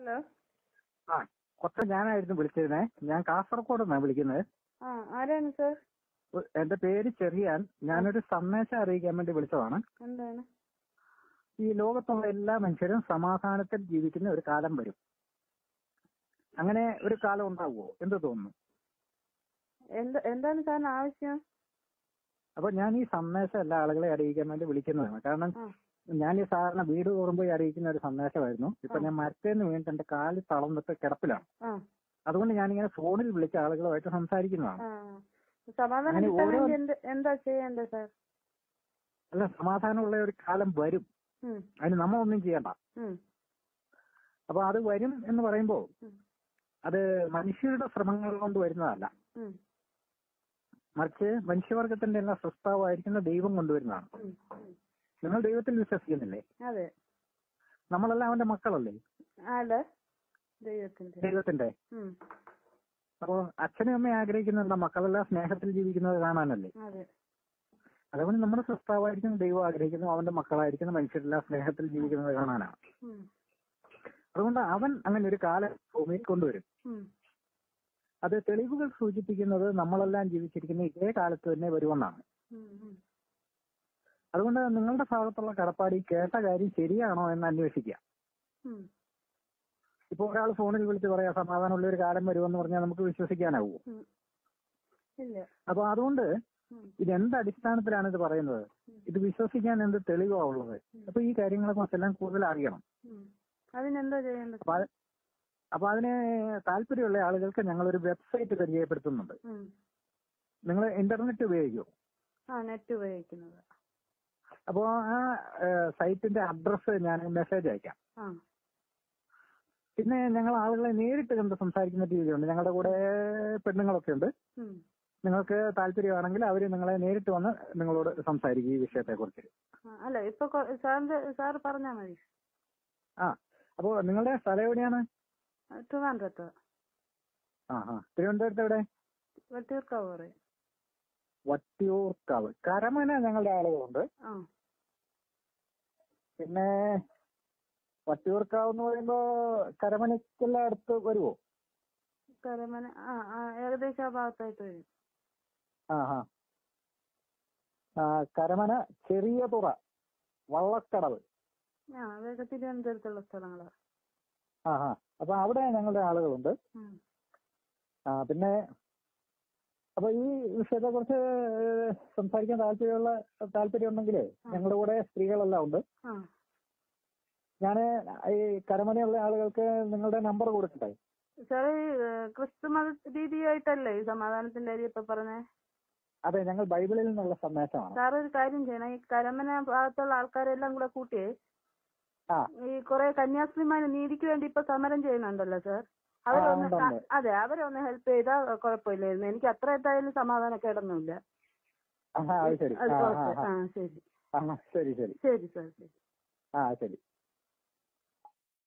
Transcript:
Hello ആ കൊത്ത ഞാനായിരുന്നു വിളിച്ചിരുന്നേ ഞാൻ കാസർഗോഡ് നിന്നാണ് വിളിക്കുന്നത് ആ ആരാണ് സാർ ഉ- എന്റെ പേര് ചെറിയാൻ ഞാനൊരു സന്ദേശം അറിയിക്കാൻ വേണ്ടി വിളിച്ചതാണ് എന്താണ് ഈ ലോകത്തുള്ള എല്ലാ മനുഷ്യരും സമാധാനത്തിൽ ജീവിക്കുന്ന ഒരു കാലം വരും അങ്ങനെ ഒരു കാലം ഉണ്ടാവുമോ എന്ത് തോന്നുന്നു എന്ത് എന്താണ് സാറിന് ആവശ്യം അപ്പൊ ഞാൻ ഈ സന്ദേശം എല്ലാ ആളുകളെ അറിയിക്കാൻ വേണ്ടി വിളിക്കുന്നതാണ് കാരണം ആ ഞാൻ ഈ സാധാരണ വീട് തോറുമ്പോൾ അറിയിക്കുന്ന ഒരു സന്ദേശമായിരുന്നു ഇപ്പൊ ആ. ഞാൻ മരത്തേന്ന് വീണിട്ട് എന്റെ കാല് തളർന്നിട്ട് കിടപ്പിലാണ് ആ അതുകൊണ്ട് ഞാനിങ്ങനെ ഫോണിൽ വിളിച്ച ആളുകളുമായിട്ട് സംസാരിക്കുന്നതാണ് ആ സമാധാനം അങ്ങനെ കിട്ടാൻ ഓരോ- വേണ്ടി എന്ത് എന്താ ചെയ്യേണ്ടത് സാർ അല്ല സമാധാനമുള്ള ഒരു കാലം വരും ഉം, അതിന് നമ്മളൊന്നും ചെയ്യണ്ട ഉം, അപ്പൊ അത് വരും എന്ന് പറയുമ്പോൾ ഉം, അത് മനുഷ്യരുടെ ശ്രമങ്ങൾ കൊണ്ട് വരുന്നതല്ല ഉം, മറിച്ച് മനുഷ്യവർഗത്തിന്റെ എല്ലാം സൃഷ്ടാവായിരിക്കുന്ന ദൈവം കൊണ്ടുവരുന്നതാണ് ഉം, ഉം. നിങ്ങൾ ദൈവത്തിൽ വിശ്വസിക്കുന്നില്ലേ അതെ നമ്മളെല്ലാം അവന്റെ മക്കളല്ലേ ആടെ ദൈവത്തിന്റെ ദൈവത്തിന്റെ ഉം, അപ്പോ അച്ഛനും അമ്മയും ആഗ്രഹിക്കുന്ന മക്കളെല്ലാം സ്നേഹത്തിൽ ജീവിക്കുന്നത് കാണാനല്ലേ അതെ അതുകൊണ്ട് നമ്മുടെ സൃഷ്ടാവായിരിക്കുന്ന ദൈവം ആഗ്രഹിക്കുന്നു അവന്റെ മക്കളായിരിക്കുന്ന മനുഷ്യരെല്ലാം സ്നേഹത്തിൽ ജീവിക്കുന്നത് കാണാനാണ് ഉം, അതുകൊണ്ട് അവൻ അങ്ങനെ ഒരു കാലം ഭൂമിയിൽ കൊണ്ടുവരും ഉം, അത് തെളിവുകൾ സൂചിപ്പിക്കുന്നത് നമ്മളെല്ലാം ജീവിച്ചിരിക്കുന്ന ഇതേ കാലത്ത് തന്നെ വരുമെന്നാണ് ഉം, ഉം. അതുകൊണ്ട് നിങ്ങളുടെ ഭാഗത്തുള്ള കടപ്പാട് ഈ കേട്ട കാര്യം ശരിയാണോ എന്ന് അന്വേഷിക്കുക ഉം. ഇപ്പൊ ഒരാൾ ഫോണിൽ വിളിച്ച് പറയാ സമാധാനമുള്ള ഒരു കാലം വരുമെന്ന് പറഞ്ഞാൽ നമുക്ക് വിശ്വസിക്കാനാവൂ ഉം. ഇല്ല അപ്പൊ അതുകൊണ്ട് ഉം, ഇത് എന്ത് അടിസ്ഥാനത്തിലാണ് ഇത് പറയുന്നത് ഇത് വിശ്വസിക്കാൻ എന്ത് തെളിവാ ഉള്ളത് അപ്പൊ ഈ കാര്യങ്ങളെ കുറിച്ചെല്ലാം കൂടുതൽ അറിയണം ഉം. അതിനെന്താ ചെയ്യേണ്ടത് അപ്പൊ അത് അപ്പൊ അതിന് താല്പര്യമുള്ള ആളുകൾക്ക് ഞങ്ങൾ ഒരു വെബ്സൈറ്റ് പരിചയപ്പെടുത്തുന്നുണ്ട് ഉം. നിങ്ങൾ ഇന്റർനെറ്റ് ഉപയോഗിക്കുമോ ആ നെറ്റ് ഉപയോഗിക്കുന്നത് അപ്പോ ആ സൈറ്റിന്റെ അഡ്രസ്സ് ഞാൻ മെസ്സേജ് അയക്കാം ആ പിന്നെ ഞങ്ങൾ ആളുകളെ നേരിട്ട് കണ്ട് സംസാരിക്കുന്ന രീതിയുണ്ട് ഞങ്ങളുടെ കൂടെ പെണ്ണുങ്ങളൊക്കെ ഉണ്ട് ഉം. നിങ്ങൾക്ക് താല്പര്യമാണെങ്കിൽ അവർ നിങ്ങളെ നേരിട്ട് വന്ന് നിങ്ങളോട് സംസാരിക്കും ഈ വിഷയത്തെ കുറിച്ച് ആ, അല്ല ഇപ്പൊ കൊ- സാറിന്റെ സാർ പറഞ്ഞാ മതി ആ അപ്പോ നിങ്ങളുടെ സ്ഥലം എവിടെയാണ് ആ, ട്രിവാൻഡ്രത്ത് ആ ആ തിരുവനന്തപുരത്ത് എവിടെ വെട്ടിയൂർക്കാവ് പറയും വട്ടിയൂർക്കാവ് കരമന ഞങ്ങളുടെ ആളുകളുണ്ട് ആ പിന്നെ വട്ടിയൂർക്കാവ് എന്ന് പറയുമ്പോ കരമനയ്ക്കെല്ലാം അടുത്ത് വരുമോ കരമന ആ ആ ഏകദേശം ആ ഭാഗത്തായിട്ട് വരും ആ ആ ആ കരമന ചെറിയ തുറ വള്ളക്കടവ് ആ അതൊക്കെ തിരുവനന്തപുരത്തുള്ള സ്ഥലങ്ങളാ ആ ആ അപ്പൊ അവിടെ ഞങ്ങളുടെ ആളുകളുണ്ട് ഉം. ആ പിന്നെ അപ്പൊ ഈ വിഷയത്തെ കുറിച്ച് സംസാരിക്കാൻ താല്പര്യമുള്ള താല്പര്യം ഉണ്ടെങ്കിൽ ഞങ്ങളുടെ കൂടെ സ്ത്രീകളെല്ലാം ഉണ്ട് ആ ഞാൻ ഈ കരമനയുള്ള ആളുകൾക്ക് നിങ്ങളുടെ നമ്പർ കൊടുക്കട്ടെ സാറേ ഈ ഏ, ക്രിസ്തു മത രീതിയായിട്ടല്ലേ ഈ സമാധാനത്തിന്റെ കാര്യം ഇപ്പൊ പറഞ്ഞേ അതെ ഞങ്ങൾ ബൈബിളിൽ നിന്നുള്ള സന്ദേശമാണ് സാർ ഒരു കാര്യം ചെയ്യണം ഈ കരമന ഭാഗത്തുള്ള ആൾക്കാരെല്ലാം കൂടെ കൂട്ടി ആ ഈ കുറെ കന്യാസ്ത്രീമാര് നീതിക്ക് വേണ്ടി ഇപ്പൊ സമരം ചെയ്യുന്നുണ്ടല്ലോ സാർ അവരൊന്ന് ഉണ്ട്, ഉണ്ട്. ആ, അതെ അവരൊന്ന് ഹെൽപ്പ് ചെയ്താൽ കുഴപ്പമില്ലായിരുന്നു എനിക്ക് അത്ര എന്തായാലും സമാധാനക്കേടൊന്നുമില്ല ആ അത് ശരി അത് ആ ആ ഓക്കെ ആ ആ ശരി ആ ശരി ശരി ശരി സാർ ശരി ആ ശരി